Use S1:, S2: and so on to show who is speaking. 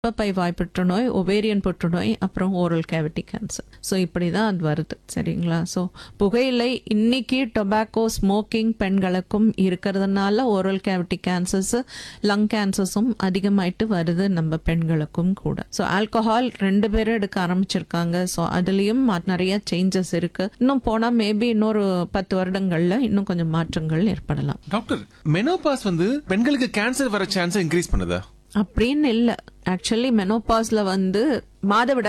S1: கர்ப்பப்பை வாய் புற்றுநோய் ஒவேரியன் புற்றுநோய் அப்புறம் ஓரல் கேவிட்டி கேன்சர் ஸோ இப்படி தான் அது வருது சரிங்களா ஸோ புகையிலை இன்னைக்கு டொபாக்கோ ஸ்மோக்கிங் பெண்களுக்கும் இருக்கிறதுனால ஓரல் கேவிட்டி கேன்சர்ஸ் லங் கேன்சர்ஸும் அதிகமாயிட்டு வருது நம்ம பெண்களுக்கும் கூட ஸோ ஆல்கஹால் ரெண்டு பேரும் எடுக்க ஆரம்பிச்சிருக்காங்க ஸோ அதுலேயும் நிறைய சேஞ்சஸ் இருக்கு இன்னும் போனால் மேபி இன்னொரு பத்து வருடங்கள்ல இன்னும் கொஞ்சம் மாற்றங்கள் ஏற்படலாம்
S2: டாக்டர் மெனோபாஸ் வந்து பெண்களுக்கு கேன்சர் வர சான்ஸ் இன்க்ரீஸ் பண்ணுதா
S1: அப்படின்னு இல்லை ஆக்சுவலி மெனோபாஸ்ல வந்து மாதவிடாய்